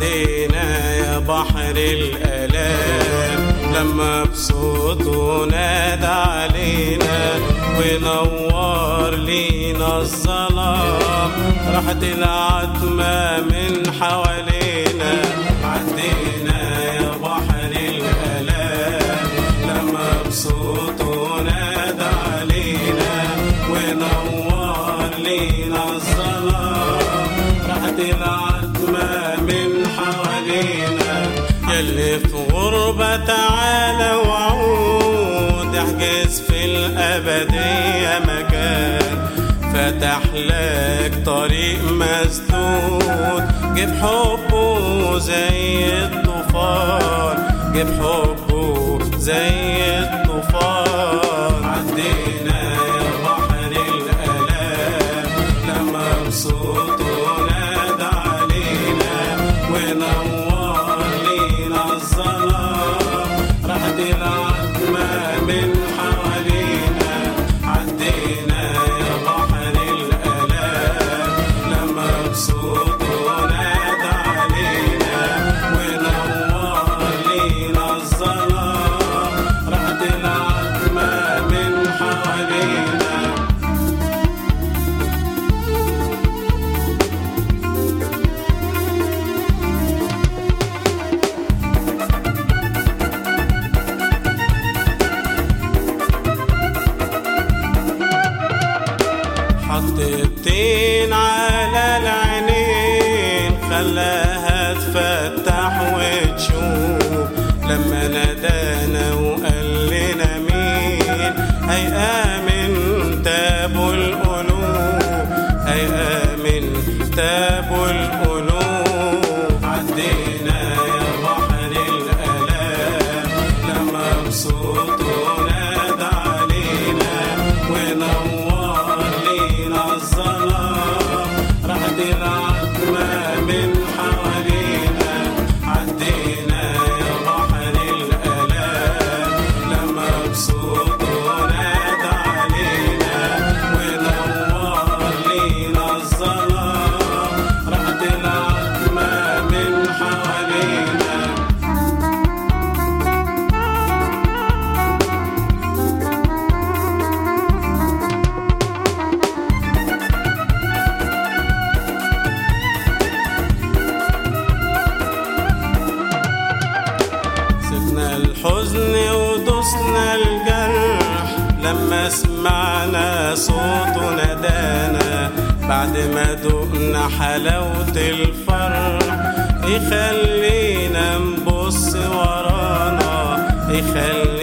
عدينا يا بحر الآلام لما بصوته نادى علينا ونور لينا الظلام راحت العتمة من حوالينا عدينا يا بحر الآلام لما بصوته نادى علينا ونور لينا الظلام راحت العتمة من حوالينا يلي في غربة تعالى وعود احجز في الأبدية مكان فتح لك طريق مسدود جيب حبه زي الطوفان جيب حبه زي الطوفان عدينا يا بحر الآلام لما بصوته نادى علينا ونور لينا الظلام راحت العتمة من حوالينا عدينا يا بحر الآلام لما بصوته نادى علينا ونور لينا الظلام راحت العتمة من حوالينا حط الطين على العينين خلاها تفتح وتشوف لما نادانا وقال لنا مين هيآمن تابوا القلوب هيآمن تابوا القلوب عدينا يا بحر الآلام لما بصوته نادى علينا ونور لينا الظلام راحت العتمة من حوالينا عدينا يا بحر الآلام لما بصوته نادى علينا ونور لينا الظلام راحت العتمة من حوالينا سبنا الحزن ودوسنا الجرح لما سمعنا صوته نادانا بعد ما دقنا حلاوة الفرح يخلينا نبص ورانا يخلينا